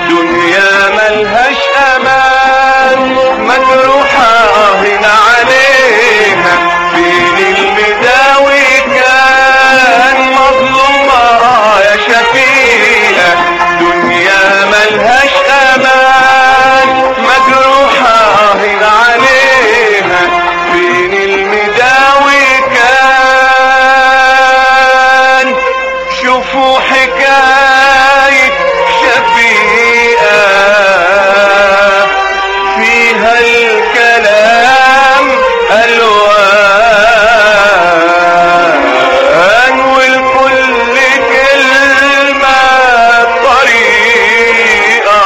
دنيا ملهاش امان مجروحة هنا عليها فين المداوي كان مظلومة يا شفيقة دنيا ملهاش امان مجروحة هنا عليها فين المداوي كان شوفوا حكاية شفيقة فيها الكلام ألوان والكل كلمة طريقة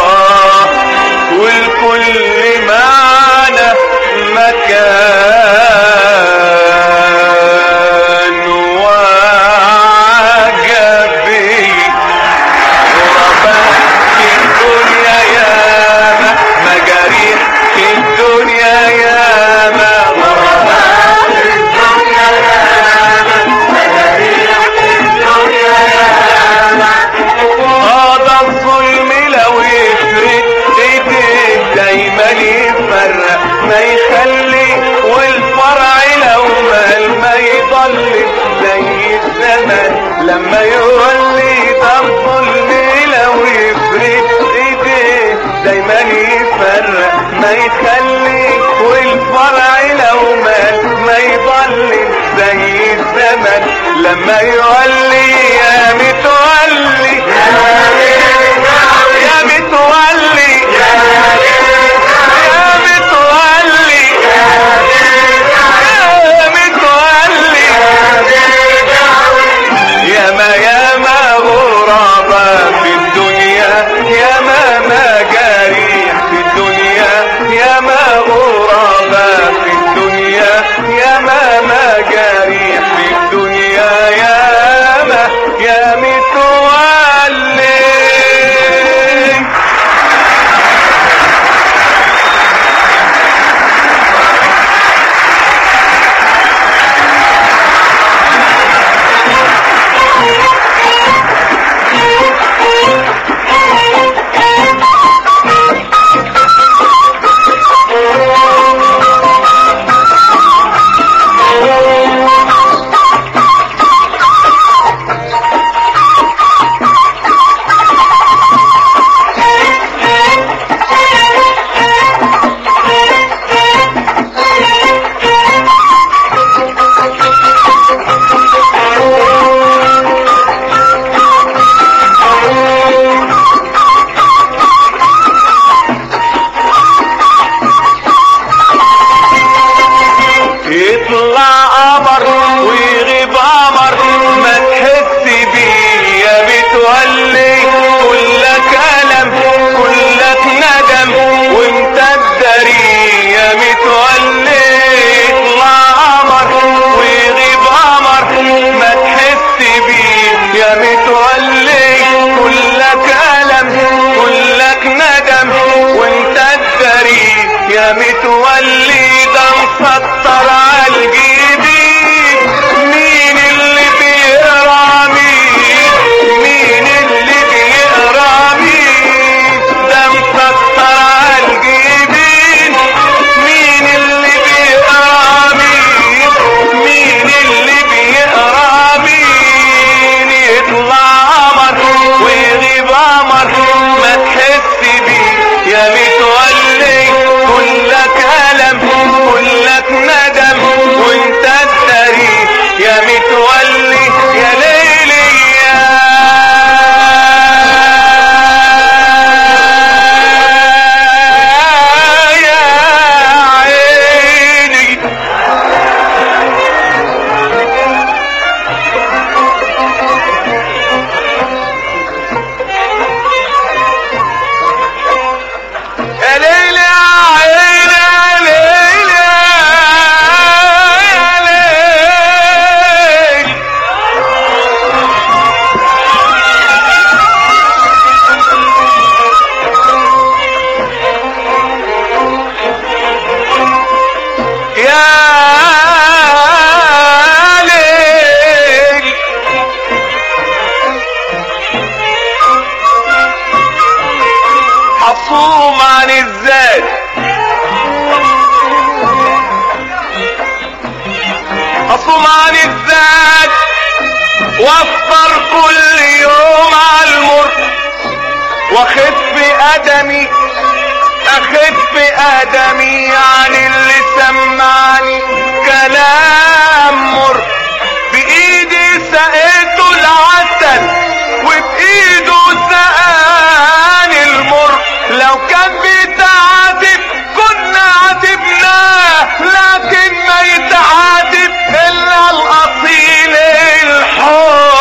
والكل معنى مكان وعجبي غرباء في الدنيا ياما مجاريح في الدنيا ياما غرباء في الدنيا ياما مجاريح في الدنيا ياما هذا الظلم لو يفرق ايديك دايما يفرق ما يخلي والفرع لو مال ما يضل زي الزمن لما يولي ده الظلم لو يفرق ايديك دايما يفرق ما يخلي والفرع لو مال ما يضل زي الزمن لما يولي يا متولي يا متولي يا متولي يا متولي ياما ياما غرباء في الدنيا ياما مجاريح في الدنيا ياما غرباء في الدنيا ياما مجاريح في الدنيا ياما الذات اصوم عن الذات وافطر كل يوم على المر واخف ادمي اخف ادمي عن اللي سمعني كلام مر بايدي سقيته العسل وبايده سقاني المر لو كان بيتعاتب كنا عاتبناه لكن ما يتعاتب الا الاصيل الحر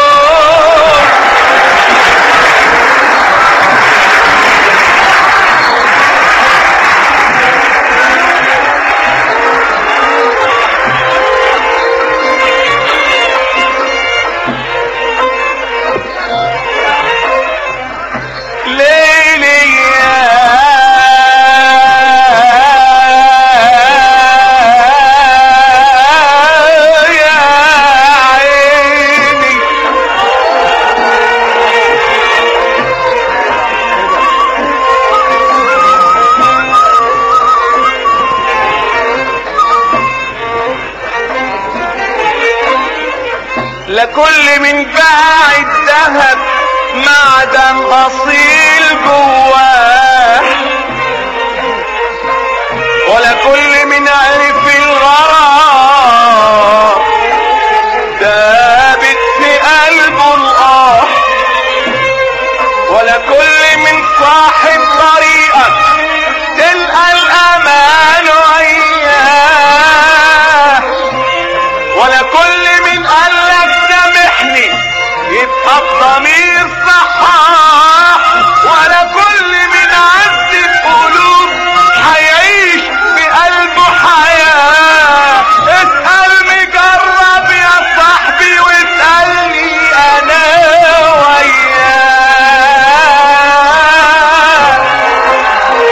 ليلي يا يا عيني لكل من باع الذهب معدن اصيل جواه ولا كل من عرف الغرام ثابت في قلبه الاه ولا كل من صاحب طريقك تلقى الامان وياه ولا كل من قالك سامحني يبقى الضمير صحاح ولا كل من عذب قلوب هيعيش بقلبه حياة اسأل مجرب يا صاحبي واسألني انا وياه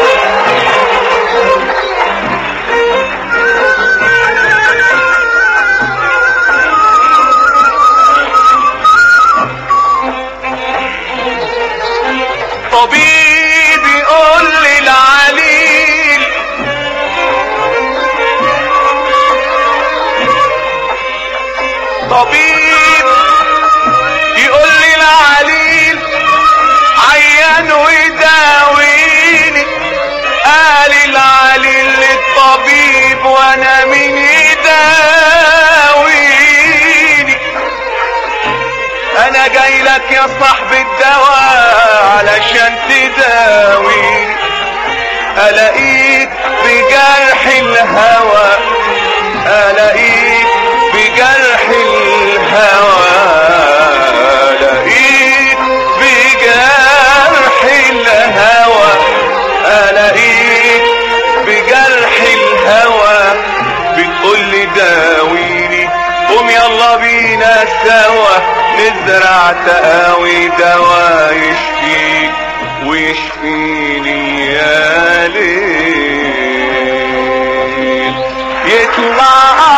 طبيب يقول لي العليل طبيب يقول لي العليل عيان ويداويني قال العليل للطبيب وانا مين يداويني انا جاي لك يا صاحب الدواء علشان تداويني الاقيك بجرح الهوى الاقيك بجرح الهوى الاقيك بجرح الهوى الاقيك بجرح الهوى بتقول لي داويني قوم يلا بينا سوا نزرع تقاوي دوا يشفيك ويشفيني يا ليل يطلع